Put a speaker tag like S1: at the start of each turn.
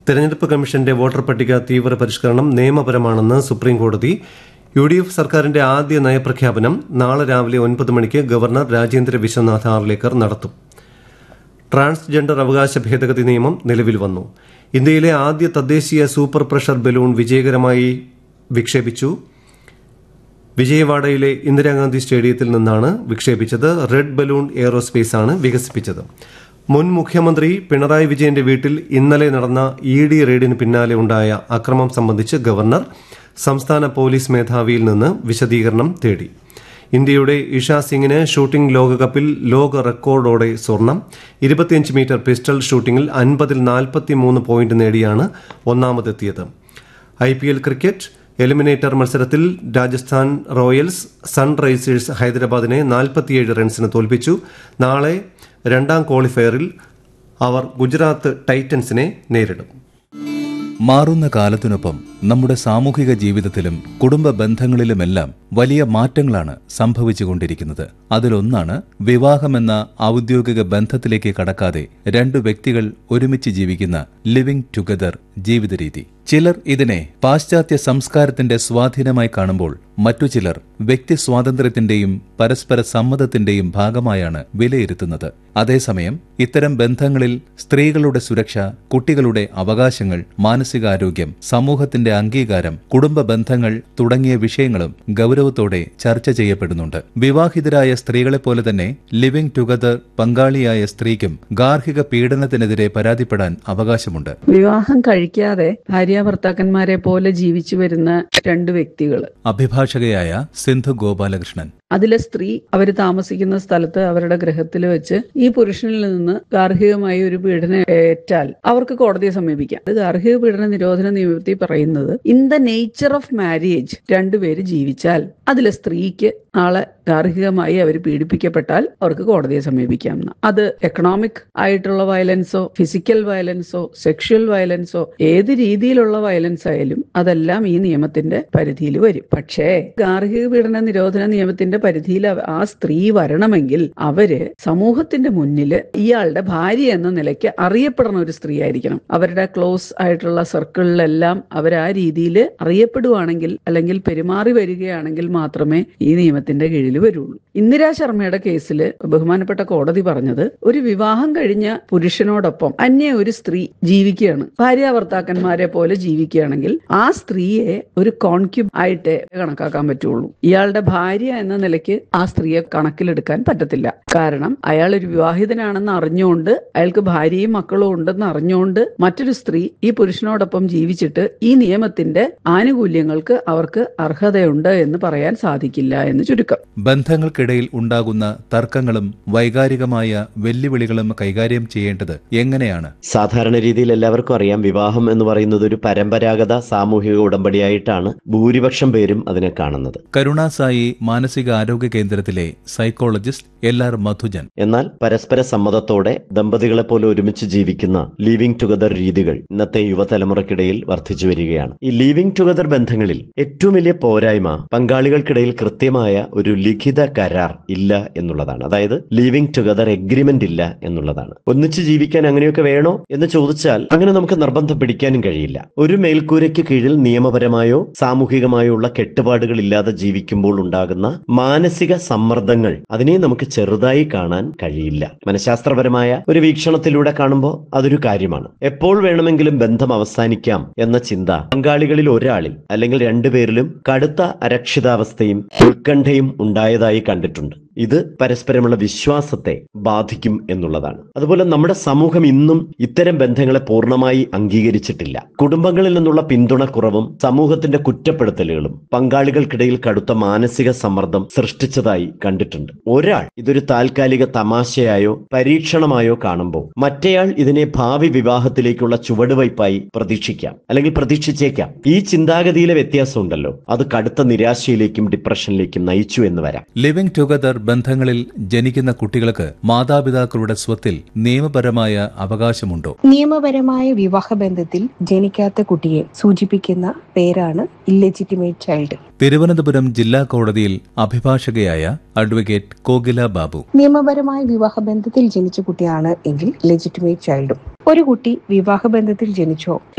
S1: തെരഞ്ഞെടുപ്പ് കമ്മീഷന്റെ വോട്ടർ പട്ടിക തീവ്ര പരിഷ്കരണം നിയമപരമാണെന്ന് സുപ്രീംകോടതി യു ഡി എഫ് സർക്കാരിന്റെ ആദ്യ നയപ്രഖ്യാപനം നാളെ രാവിലെ ഒൻപത് മണിക്ക് ഗവർണർ രാജേന്ദ്ര വിശ്വനാഥ് ആർലേക്കർ നടത്തും ട്രാൻസ്ജെൻഡർ അവകാശ ഭേദഗതി നിയമം നിലവിൽ വന്നു ഇന്ത്യയിലെ ആദ്യ തദ്ദേശീയ സൂപ്പർ പ്രഷർ ബലൂൺ വിജയകരമായി വിക്ഷേപിച്ചു വിജയവാഡയിലെ ഇന്ദിരാഗാന്ധി സ്റ്റേഡിയത്തിൽ നിന്നാണ് വിക്ഷേപിച്ചത് റെഡ് ബലൂൺ എയറോസ്പേസ് ആണ് വികസിപ്പിച്ചത് മുൻ മുഖ്യമന്ത്രി പിണറായി വിജയന്റെ വീട്ടിൽ ഇന്നലെ നടന്ന ഇ ഡി റെയ്ഡിന് പിന്നാലെ ഉണ്ടായ അക്രമം സംബന്ധിച്ച് ഗവർണർ സംസ്ഥാന പോലീസ് മേധാവിയിൽ നിന്ന് വിശദീകരണം തേടി ഇന്ത്യയുടെ ഇഷ സിംഗിന് ഷൂട്ടിംഗ് ലോകകപ്പിൽ ലോക റെക്കോർഡോടെ സ്വർണം ഇരുപത്തിയഞ്ച് മീറ്റർ പിസ്റ്റൾ ഷൂട്ടിംഗിൽ അൻപതിൽ നാൽപ്പത്തിമൂന്ന് പോയിന്റ് നേടിയാണ് ഒന്നാമതെത്തിയത് I P L cricket eliminator മത്സരത്തിൽ രാജസ്ഥാൻ റോയൽസ് സൺറൈസേഴ്സ് ഹൈദരാബാദിനെ നാൽപ്പത്തിയേഴ് റൺസിന് തോൽപ്പിച്ചു നാളെ രണ്ടാം ക്വാളിഫയറിൽ അവർ ഗുജറാത്ത് ടൈറ്റൻസിനെ നേരിടും
S2: മാറുന്ന കാലത്തിനൊപ്പം നമ്മുടെ സാമൂഹിക ജീവിതത്തിലും കുടുംബ ബന്ധങ്ങളിലുമെല്ലാം വലിയ മാറ്റങ്ങളാണ് സംഭവിച്ചുകൊണ്ടിരിക്കുന്നത് അതിലൊന്നാണ് വിവാഹമെന്ന ഔദ്യോഗിക ബന്ധത്തിലേക്ക് കടക്കാതെ രണ്ടു വ്യക്തികൾ ഒരുമിച്ച് ജീവിക്കുന്ന ലിവിംഗ് ടുഗദർ ജീവിതരീതി ചിലർ ഇതിനെ പാശ്ചാത്യ സംസ്കാരത്തിന്റെ സ്വാധീനമായി കാണുമ്പോൾ മറ്റു ചിലർ വ്യക്തി സ്വാതന്ത്ര്യത്തിന്റെയും പരസ്പര സമ്മതത്തിന്റെയും ഭാഗമായാണ് വിലയിരുത്തുന്നത് അതേസമയം ഇത്തരം ബന്ധങ്ങളിൽ സ്ത്രീകളുടെ സുരക്ഷ കുട്ടികളുടെ അവകാശങ്ങൾ മാനസികാരോഗ്യം സമൂഹത്തിന്റെ അംഗീകാരം കുടുംബ ബന്ധങ്ങൾ തുടങ്ങിയ വിഷയങ്ങളും ഗൗരവത്തോടെ ചർച്ച ചെയ്യപ്പെടുന്നുണ്ട് വിവാഹിതരായ സ്ത്രീകളെപ്പോലെ തന്നെ ലിവിംഗ് ടുഗദർ പങ്കാളിയായ സ്ത്രീക്കും ഗാർഹിക പീഡനത്തിനെതിരെ പരാതിപ്പെടാൻ അവകാശമുണ്ട്
S3: വിവാഹം കഴിക്കാതെ ഭാര്യാഭർത്താക്കന്മാരെ പോലെ ജീവിച്ചു വരുന്ന രണ്ട് വ്യക്തികൾ
S2: അഭിഭാഷകയായ സിന്ധു ഗോപാലകൃഷ്ണൻ
S3: അതിലെ സ്ത്രീ അവർ താമസിക്കുന്ന സ്ഥലത്ത് അവരുടെ ഗൃഹത്തിൽ വെച്ച് ഈ പുരുഷനിൽ നിന്ന് ഗാർഹികമായി ഒരു പീഡനം ഏറ്റാൽ അവർക്ക് കോടതിയെ സമീപിക്കാം അത് ഗാർഹിക പീഡന നിരോധന നിയമത്തിൽ പറയുന്നത് in the nature of marriage രണ്ടുപേര് ജീവിച്ചാൽ അതിലെ സ്ത്രീക്ക് നാളെ ഗാർഹികമായി അവർ പീഡിപ്പിക്കപ്പെട്ടാൽ അവർക്ക് കോടതിയെ സമീപിക്കാം എന്ന്. അത് എക്കണോമിക് ആയിട്ടുള്ള വയലൻസോ ഫിസിക്കൽ വയലൻസോ സെക്ഷൽ വയലൻസോ ഏത് രീതിയിലുള്ള വയലൻസ് ആയാലും അതെല്ലാം ഈ നിയമത്തിന്റെ പരിധിയിൽ വരും പക്ഷേ ഗാർഹിക പീഡന നിരോധന നിയമത്തിന്റെ പരിധിയിൽ അവ- ആ സ്ത്രീ വരണമെങ്കിൽ അവര് സമൂഹത്തിന്റെ മുന്നിൽ ഇയാളുടെ ഭാര്യ എന്ന നിലയ്ക്ക് അറിയപ്പെടുന്ന ഒരു സ്ത്രീ ആയിരിക്കണം അവരുടെ ക്ലോസ് ആയിട്ടുള്ള സർക്കിളിലെല്ലാം അവർ ആ രീതിയിൽ അറിയപ്പെടുവാണെങ്കിൽ അല്ലെങ്കിൽ പെരുമാറി വരികയാണെങ്കിൽ മാത്രമേ ഈ നിയമത്തിന്റെ കീഴിൽ വരുള്ളൂ ഇന്ദിരാ ശർമ്മയുടെ കേസിൽ ബഹുമാനപ്പെട്ട കോടതി പറഞ്ഞത് ഒരു വിവാഹം കഴിഞ്ഞ പുരുഷനോടൊപ്പം അന്യ ഒരു സ്ത്രീ ജീവിക്കുകയാണ് ഭാര്യാഭർത്താക്കന്മാരെ പോലെ ജീവിക്കുകയാണെങ്കിൽ ആ സ്ത്രീയെ ഒരു കോൺക്യൂബ് ആയിട്ടേ കണക്കാക്കാൻ പറ്റുള്ളൂ ഇയാളുടെ ഭാര്യ എന്ന നിലയ്ക്ക് ആ സ്ത്രീയെ കണക്കിലെടുക്കാൻ പറ്റത്തില്ല കാരണം അയാൾ ഒരു വിവാഹിതനാണെന്ന് അറിഞ്ഞുകൊണ്ട് അയാൾക്ക് ഭാര്യയും മക്കളും ഉണ്ടെന്ന് അറിഞ്ഞുകൊണ്ട് മറ്റൊരു സ്ത്രീ ഈ പുരുഷനോടൊപ്പം ജീവിച്ചിട്ട് ഈ നിയമത്തിന്റെ ആനുകൂല്യങ്ങൾക്ക് അവർക്ക് അർഹതയുണ്ട് എന്ന് പറയാൻ സാധിക്കില്ല എന്ന് ചുരുക്കം
S2: ബന്ധങ്ങൾക്കിടയിൽ ഉണ്ടാകുന്ന തർക്കങ്ങളും വൈകാരികമായ വെല്ലുവിളികളും കൈകാര്യം ചെയ്യേണ്ടത് എങ്ങനെയാണ്
S4: സാധാരണ രീതിയിൽ എല്ലാവർക്കും അറിയാം വിവാഹം എന്ന് പറയുന്നത് ഒരു പരമ്പരാഗത സാമൂഹിക ഉടമ്പടിയായിട്ടാണ് ഭൂരിപക്ഷം പേരും അതിനെ കാണുന്നത്
S2: കരുണാസായി മാനസികാരോഗ്യ കേന്ദ്രത്തിലെ സൈക്കോളജിസ്റ്റ് എൽ ആർ മധുജൻ
S4: എന്നാൽ പരസ്പര സമ്മതത്തോടെ ദമ്പതികളെ പോലെ ഒരുമിച്ച് ജീവിക്കുന്ന ലീവിംഗ് ടുഗദർ രീതികൾ ഇന്നത്തെ യുവതലമുറയ്ക്കിടയിൽ വർദ്ധിച്ചു വരികയാണ് ഈ ലീവിംഗ് ടുഗദർ ബന്ധങ്ങളിൽ ഏറ്റവും വലിയ പോരായ്മ പങ്കാളികൾക്കിടയിൽ കൃത്യമായ ഒരു ലിഖിത കരാർ ഇല്ല എന്നുള്ളതാണ് അതായത് ലീവിംഗ് ടുഗദർ എഗ്രിമെന്റ് ഇല്ല എന്നുള്ളതാണ് ഒന്നിച്ച് ജീവിക്കാൻ അങ്ങനെയൊക്കെ വേണോ എന്ന് ചോദിച്ചാൽ അങ്ങനെ നമുക്ക് നിർബന്ധം പിടിക്കാനും കഴിയില്ല ഒരു മേൽക്കൂരയ്ക്ക് കീഴിൽ നിയമപരമായോ സാമൂഹികമായോ ഉള്ള കെട്ടുപാടുകൾ ഇല്ലാതെ ജീവിക്കുമ്പോൾ ഉണ്ടാകുന്ന മാനസിക സമ്മർദ്ദങ്ങൾ അതിനെ നമുക്ക് ചെറുതായി കാണാൻ കഴിയില്ല മനഃശാസ്ത്രപരമായ ഒരു വീക്ഷണത്തിലൂടെ കാണുമ്പോൾ അതൊരു കാര്യമാണ് എപ്പോൾ വേണമെങ്കിലും ബന്ധം അവസാനിക്കാം എന്ന ചിന്ത പങ്കാളികളിൽ ഒരാളിൽ അല്ലെങ്കിൽ രണ്ടുപേരിലും കടുത്ത അരക്ഷിതാവസ്ഥയും ഉത്കണ്ഠയും ഉണ്ടായതായി കണ്ടിട്ടുണ്ട് ഇത് പരസ്പരമുള്ള വിശ്വാസത്തെ ബാധിക്കും എന്നുള്ളതാണ് അതുപോലെ നമ്മുടെ സമൂഹം ഇന്നും ഇത്തരം ബന്ധങ്ങളെ പൂർണ്ണമായി അംഗീകരിച്ചിട്ടില്ല കുടുംബങ്ങളിൽ നിന്നുള്ള പിന്തുണക്കുറവും സമൂഹത്തിന്റെ കുറ്റപ്പെടുത്തലുകളും പങ്കാളികൾക്കിടയിൽ കടുത്ത മാനസിക സമ്മർദ്ദം സൃഷ്ടിച്ചതായി കണ്ടിട്ടുണ്ട് ഒരാൾ ഇതൊരു താൽക്കാലിക തമാശയായോ പരീക്ഷണമായോ കാണുമ്പോൾ മറ്റേയാൾ ഇതിനെ ഭാവി വിവാഹത്തിലേക്കുള്ള ചുവടുവയ്പായി പ്രതീക്ഷിക്കാം അല്ലെങ്കിൽ പ്രതീക്ഷിച്ചേക്കാം ഈ ചിന്താഗതിയിലെ വ്യത്യാസമുണ്ടല്ലോ അത് കടുത്ത നിരാശയിലേക്കും ഡിപ്രഷനിലേക്കും നയിച്ചു എന്ന് വരാം
S2: ലിവിംഗ് ടുഗദർ ബന്ധങ്ങളിൽ ജനിക്കുന്ന കുട്ടികൾക്ക് മാതാപിതാക്കളുടെ സ്വത്തിൽ നിയമപരമായ അവകാശമുണ്ടോ
S5: നിയമപരമായ വിവാഹബന്ധത്തിൽ ജനിക്കാത്ത കുട്ടിയെ സൂചിപ്പിക്കുന്ന പേരാണ് ഇല്ലെജിറ്റിമേറ്റ് ചൈൽഡ്
S2: തിരുവനന്തപുരം ജില്ലാ കോടതിയിൽ അഭിഭാഷകയായ അഡ്വക്കേറ്റ് കോകില ബാബു
S5: നിയമപരമായ വിവാഹബന്ധത്തിൽ ജനിച്ച കുട്ടിയാണ് എങ്കിൽ ലെജിറ്റിമേറ്റ് ചൈൽഡും ഒരു കുട്ടി വിവാഹബന്ധത്തിൽ ജനിച്ചോ